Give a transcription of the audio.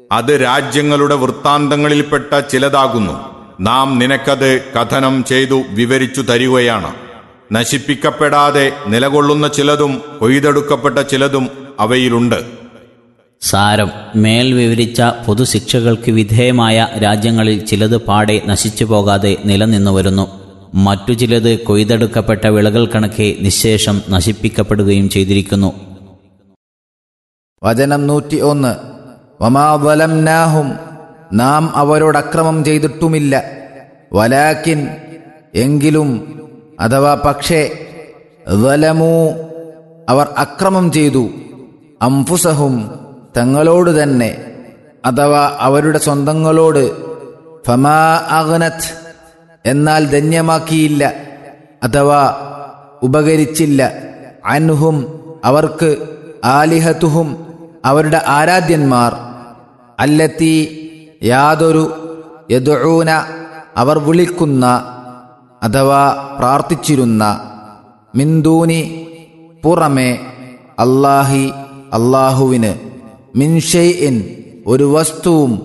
അത് രാജ്യങ്ങളുടെ വൃത്താന്തങ്ങളിൽപ്പെട്ട ചിലതാകുന്നു നാം നിനക്കത് കഥനം ചെയ്തു വിവരിച്ചു തരികയാണ് നശിപ്പിക്കപ്പെടാതെ നിലകൊള്ളുന്ന ചിലതും കൊയ്തെടുക്കപ്പെട്ട ചിലതും അവയിലുണ്ട് സാരം മേൽ വിവരിച്ച പൊതുശിക്ഷകൾക്ക് വിധേയമായ രാജ്യങ്ങളിൽ ചിലത് പാടെ നശിച്ചു പോകാതെ നിലനിന്നു വരുന്നു മറ്റു ചിലത് കൊയ്തെടുക്കപ്പെട്ട വിളകൾ കണക്കെ നിശേഷം നശിപ്പിക്കപ്പെടുകയും ചെയ്തിരിക്കുന്നു വചനം നൂറ്റി ഒന്ന് വമാവലംനാഹും നാം അവരോട് അക്രമം ചെയ്തിട്ടുമില്ല വലാക്കിൻ എങ്കിലും അഥവാ പക്ഷേ വലമൂ അവർ അക്രമം ചെയ്തു അംഫുസഹും തങ്ങളോട് തന്നെ അഥവാ അവരുടെ സ്വന്തങ്ങളോട് ഫമാ അഗ്നത് എന്നാൽ ധന്യമാക്കിയില്ല അഥവാ ഉപകരിച്ചില്ല അൻഹും അവർക്ക് ആലിഹത്തുഹും അവരുടെ ആരാധ്യന്മാർ അല്ലത്തി യാതൊരു യദൂന അവർ വിളിക്കുന്ന അഥവാ പ്രാർത്ഥിച്ചിരുന്ന മിന്ദൂനി പുറമെ അല്ലാഹി അള്ളാഹുവിന് മിൻഷെയ്ൻ ഒരു വസ്തുവും